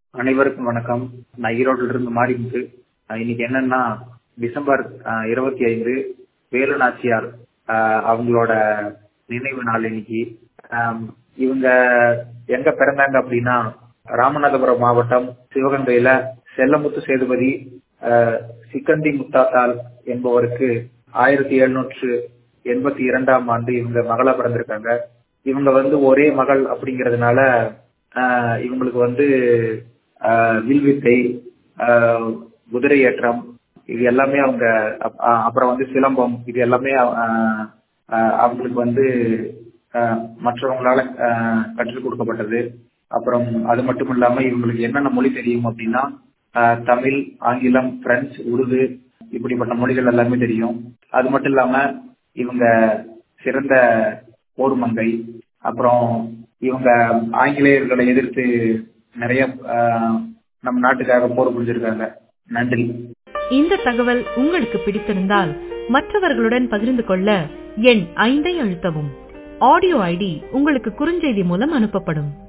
அனைவருக்கும் வணக்கம் நான் ஈரோட்டில இருந்து மாரிமுத்து அஹ் இன்னைக்கு என்னன்னா டிசம்பர் அஹ், இருபத்தி ஐந்து வேலு நாச்சியார் அஹ், அவங்களோட நினைவு நாள் இன்னைக்கு ஆம், இவங்க எங்க பிறந்தாங்க அப்படின்னா ராமநாதபுரம் மாவட்டம் சிவகங்கையில செல்லமுத்து சேதுபதி அஹ், சிக்கந்தி முத்தாத்தாள் என்பவருக்கு ஆயிரத்தி எழுநூற்று எண்பத்தி இரண்டாம் ஆண்டு இவங்க மகளா பிறந்திருக்காங்க இவங்க வந்து ஒரே மகள் அப்படிங்கறதுனால ஆஹ், இவங்களுக்கு வந்து ஆஹ், வில்வித்தை ஆஹ், குதிரை ஏற்றம் இது எல்லாமே அவங்க அப்- ஆஹ், அப்புறம் வந்து சிலம்பம் இது எல்லாமே ஆஹ், ஆஹ், அவங்களுக்கு வந்து ஆஹ், மற்றவங்களால ஆஹ், கற்றுக் கொடுக்கப்பட்டது அப்புறம் அது மட்டும் இல்லாம இவங்களுக்கு என்னென்ன மொழி தெரியும் அப்படின்னா ஆஹ், தமிழ் ஆங்கிலம் பிரெஞ்சு உருது இப்படிப்பட்ட மொழிகள் எல்லாமே தெரியும் அது மட்டும் இல்லாம இவங்க சிறந்த போர்மங்கை அப்புறம் இவங்க ஆங்கிலேயர்களை எதிர்த்து நிறைய ஆஹ், நம் நாட்டுக்காக போர் புரிஞ்சிருக்காங்க நன்றி இந்த தகவல் உங்களுக்கு பிடித்திருந்தால் மற்றவர்களுடன் பகிர்ந்து கொள்ள எண் ஐந்தை அழுத்தவும் ஆடியோ ஐடி உங்களுக்கு குறுஞ்செய்தி மூலம் அனுப்பப்படும்